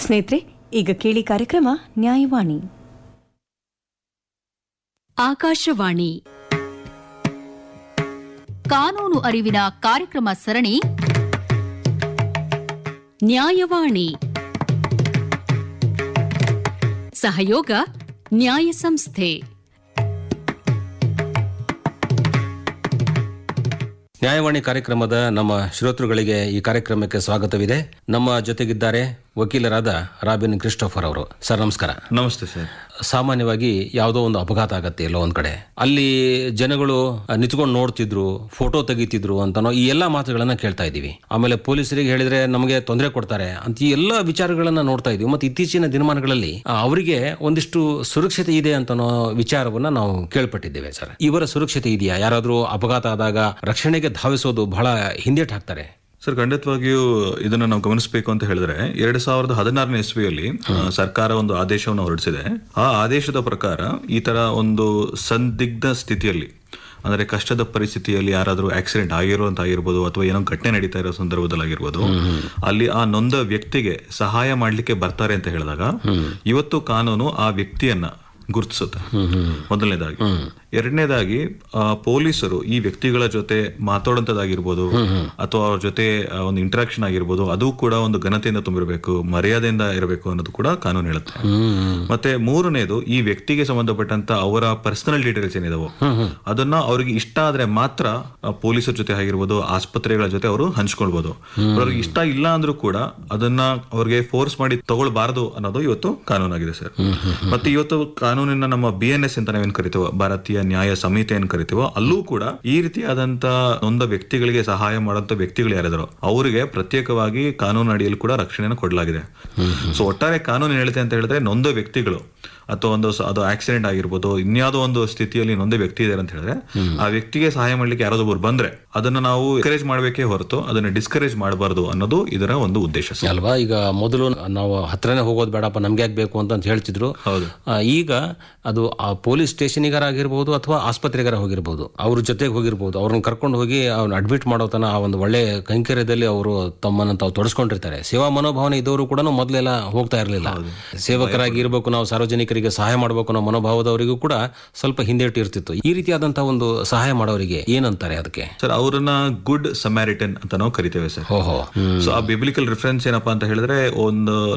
ಸ್ನೇಹಿತರೆ ಈಗ ಕೇಳಿ ಕಾರ್ಯಕ್ರಮ ನ್ಯಾಯವಾಣಿ ಆಕಾಶವಾಣಿ ಕಾನೂನು ಅರಿವಿನ ಕಾರ್ಯಕ್ರಮ ಸರಣಿ ನ್ಯಾಯವಾಣಿ ಸಹಯೋಗ ನ್ಯಾಯ ಸಂಸ್ಥೆ ನ್ಯಾಯವಾಣಿ ಕಾರ್ಯಕ್ರಮದ ನಮ್ಮ ಶ್ರೋತೃಗಳಿಗೆ ಈ ಕಾರ್ಯಕ್ರಮಕ್ಕೆ ಸ್ವಾಗತವಿದೆ ನಮ್ಮ ಜೊತೆಗಿದ್ದಾರೆ ವಕೀಲರಾದ ರಾಬಿನ್ ಕ್ರಿಸ್ಟೋಫರ್ ಅವರು ಸರ್ ನಮಸ್ಕಾರ ನಮಸ್ತೆ ಸರ್ ಸಾಮಾನ್ಯವಾಗಿ ಯಾವುದೋ ಒಂದು ಅಪಘಾತ ಆಗತ್ತೆ ಎಲ್ಲೋ ಒಂದ್ ಕಡೆ ಅಲ್ಲಿ ಜನಗಳು ನಿಂತ್ಕೊಂಡು ನೋಡ್ತಿದ್ರು ಫೋಟೋ ತೆಗಿತಿದ್ರು ಅಂತನೋ ಈ ಎಲ್ಲಾ ಮಾತುಗಳನ್ನ ಕೇಳ್ತಾ ಇದೀವಿ ಆಮೇಲೆ ಪೊಲೀಸರಿಗೆ ಹೇಳಿದ್ರೆ ನಮಗೆ ತೊಂದರೆ ಕೊಡ್ತಾರೆ ಅಂತ ಈ ಎಲ್ಲ ವಿಚಾರಗಳನ್ನ ನೋಡ್ತಾ ಇದೀವಿ ಮತ್ತೆ ಇತ್ತೀಚಿನ ದಿನಮಾನಗಳಲ್ಲಿ ಆ, ಅವರಿಗೆ ಒಂದಿಷ್ಟು ಸುರಕ್ಷತೆ ಇದೆ ಅಂತನೋ ವಿಚಾರವನ್ನ ನಾವು ಕೇಳ್ಪಟ್ಟಿದ್ದೇವೆ ಸರ್ ಇವರ ಸುರಕ್ಷತೆ ಇದೆಯಾ ಯಾರಾದ್ರೂ ಅಪಘಾತ ಆದಾಗ ರಕ್ಷಣೆಗೆ ಧಾವಿಸೋದು ಬಹಳ ಹಿಂದೇಟ್ ಹಾಕ್ತಾರೆ ಸರ್ ಖಂಡಿತವಾಗಿಯೂ ಇದನ್ನು ನಾವು ಗಮನಿಸಬೇಕು ಅಂತ ಹೇಳಿದ್ರೆ ಎರಡ್ ಸಾವಿರದ ಹದಿನಾರನೇ ಇಸ್ವಿಯಲ್ಲಿ ಆ, ಸರ್ಕಾರ ಒಂದು ಆದೇಶವನ್ನು ಹೊರಡಿಸಿದೆ ಆ ಆದೇಶದ ಪ್ರಕಾರ ಈ ತರ ಒಂದು ಸಂದಿಗ್ಧ ಸ್ಥಿತಿಯಲ್ಲಿ ಅಂದ್ರೆ ಕಷ್ಟದ ಪರಿಸ್ಥಿತಿಯಲ್ಲಿ ಯಾರಾದರೂ ಆಕ್ಸಿಡೆಂಟ್ ಆಗಿರುವಂತ ಆಗಿರ್ಬೋದು ಅಥವಾ ಏನೋ ಘಟನೆ ನಡೀತಾ ಇರೋ ಸಂದರ್ಭದಲ್ಲಿ ಆಗಿರ್ಬೋದು ಅಲ್ಲಿ ಆ ನೊಂದ ವ್ಯಕ್ತಿಗೆ ಸಹಾಯ ಮಾಡ್ಲಿಕ್ಕೆ ಬರ್ತಾರೆ ಅಂತ ಹೇಳಿದಾಗ ಇವತ್ತು ಕಾನೂನು ಆ ವ್ಯಕ್ತಿಯನ್ನ ಗುರುತಿಸುತ್ತೆ ಮೊದಲನೇದಾಗಿ ಎರಡನೇದಾಗಿ ಆ, ಪೊಲೀಸರು ಈ ವ್ಯಕ್ತಿಗಳ ಜೊತೆ ಮಾತಾಡುವಂತದ್ದಾಗಿರ್ಬೋದು ಅಥವಾ ಅವ್ರ ಜೊತೆ ಆ, ಒಂದು ಇಂಟ್ರಾಕ್ಷನ್ ಆಗಿರ್ಬೋದು ಅದು ಕೂಡ ಒಂದು ಘನತೆಯಿಂದ ತುಂಬಿರಬೇಕು ಮರ್ಯಾದೆಯಿಂದ ಇರಬೇಕು ಅನ್ನೋದು ಕೂಡ ಕಾನೂನು ಹೇಳುತ್ತೆ ಮತ್ತೆ ಮೂರನೇದು ಈ ವ್ಯಕ್ತಿಗೆ ಸಂಬಂಧಪಟ್ಟಂತ ಅವರ ಪರ್ಸನಲ್ ಡೀಟೇಲ್ಸ್ ಏನಿದಾವೋ ಅದನ್ನ ಅವ್ರಿಗೆ ಇಷ್ಟ ಆದ್ರೆ ಮಾತ್ರ ಆ, ಪೊಲೀಸರ ಜೊತೆ ಆಗಿರ್ಬೋದು ಆಸ್ಪತ್ರೆಗಳ ಜೊತೆ ಅವರು ಹಂಚ್ಕೊಳ್ಬಹುದು ಅವ್ರಿಗೆ ಇಷ್ಟ ಇಲ್ಲ ಅಂದ್ರೂ ಕೂಡ ಅದನ್ನ ಅವ್ರಿಗೆ ಫೋರ್ಸ್ ಮಾಡಿ ತಗೊಳ್ಬಾರದು ಅನ್ನೋದು ಇವತ್ತು ಕಾನೂನಾಗಿದೆ ಸರ್ ಮತ್ತೆ ಇವತ್ತು ಕಾನೂನಿನ ನಮ್ಮ ಬಿ ಎನ್ ಎಸ್ ಅಂತ ನಾವೇನ್ ಕರಿತೀವೋ ಭಾರತೀಯ ನ್ಯಾಯ ಸಂಹಿತೆ ಏನ್ ಕರಿತೀವೋ ಅಲ್ಲೂ ಕೂಡ ಈ ರೀತಿಯಾದಂತ ನೊಂದ ವ್ಯಕ್ತಿಗಳಿಗೆ ಸಹಾಯ ಮಾಡುವಂತ ವ್ಯಕ್ತಿಗಳು ಯಾರಿದಾರೋ ಅವರಿಗೆ ಪ್ರತ್ಯೇಕವಾಗಿ ಕಾನೂನು ಅಡಿಯಲ್ಲಿ ಕೂಡ ರಕ್ಷಣೆಯನ್ನು ಕೊಡಲಾಗಿದೆ ಸೊ ಒಟ್ಟಾರೆ ಕಾನೂನು ಏನ್ ಹೇಳುತ್ತೆ ಅಂತ ಹೇಳಿದ್ರೆ ನೊಂದ ವ್ಯಕ್ತಿಗಳು ಅಥವಾ ಒಂದು ಸ- ಅದು ಆಕ್ಸಿಡೆಂಟ್ ಆಗಿರ್ಬೋದು ಇನ್ಯಾವುದೋ ಒಂದು ಸ್ಥಿತಿಯಲ್ಲಿ ನೊಂದ ವ್ಯಕ್ತಿ ಇದ್ದಾರೆ ಅಂತ ಹೇಳಿದ್ರೆ ಆ ವ್ಯಕ್ತಿಗೆ ಸಹಾಯ ಮಾಡ್ಲಿಕ್ಕೆ ಯಾರಾದೊಬ್ಬರು ಬಂದ್ರೆ ಅದನ್ನ ನಾವು ಎನ್ಕರೇಜ್ ಮಾಡಬೇಕೇ ಹೊರತು ಅದನ್ನ ಡಿಸ್ಕರೇಜ್ ಮಾಡಬಾರ್ದು ಅನ್ನೋದು ಇದರ ಒಂದು ಉದ್ದೇಶ ಸರ್. ಅಲ್ವಾ ಈಗ ಮೊದಲು ನಾವು ಹತ್ರನೇ ಹೋಗೋದು ಬೇಡಪ್ಪ ನಮ್ಗೆ ಯಾಕೆ ಬೇಕು ಅಂತ ಹೇಳ್ತಿದ್ರು ಹೌದು. ಆ, ಈಗ ಅದು ಆ ಪೊಲೀಸ್ ಸ್ಟೇಷನಿಗಾರ ಆಗಿರ್ಬೋದು ಅಥವಾ ಆಸ್ಪತ್ರೆಗಾರ ಹೋಗಿರ್ಬೋದು ಅವ್ರ ಜೊತೆಗೆ ಹೋಗಿರ್ಬೋದು ಅವ್ರನ್ನ ಕರ್ಕೊಂಡು ಹೋಗಿ ಅವ್ನ ಅಡ್ಮಿಟ್ ಮಾಡೋ ತನ ಆ ಒಂದು ಒಳ್ಳೆ ಕೈಂಕರ್ಯದಲ್ಲಿ ಅವರು ತಮ್ಮನ್ನು ತಾವು ತೊಡಸ್ಕೊಂಡಿರ್ತಾರೆ ಸೇವಾ ಮನೋಭಾವನೆ ಇದ್ದವರು ಕೂಡ ಮೊದಲೆಲ್ಲ ಹೋಗ್ತಾ ಇರಲಿಲ್ಲ ಸೇವಕರಾಗಿ ಇರಬೇಕು ನಾವು ಸಾರ್ವಜನಿಕರಿಗೆ ಸಹಾಯ ಮಾಡಬೇಕು ಅನ್ನೋ ಮನೋಭಾವದವರಿಗೂ ಕೂಡ ಸ್ವಲ್ಪ ಹಿಂದೇಟು ಇರ್ತಿತ್ತು ಈ ರೀತಿಯಾದಂತಹ ಒಂದು ಸಹಾಯ ಮಾಡೋರಿಗೆ ಏನಂತಾರೆ ಅದಕ್ಕೆ ಸರ್ ಅವ್ರನ್ನ ಗುಡ್ ಸಮ್ಯಾರಿಟನ್ ಅಂತ ನಾವು ಕರಿತೇವೆ ಸರ್ ಓಹೋ ಸೊ ಆ ಬಿಬ್ಲಿಕಲ್ ರಿಫರೆನ್ಸ್ ಏನಪ್ಪಾ ಅಂತ ಹೇಳಿದ್ರೆ ಒಂದು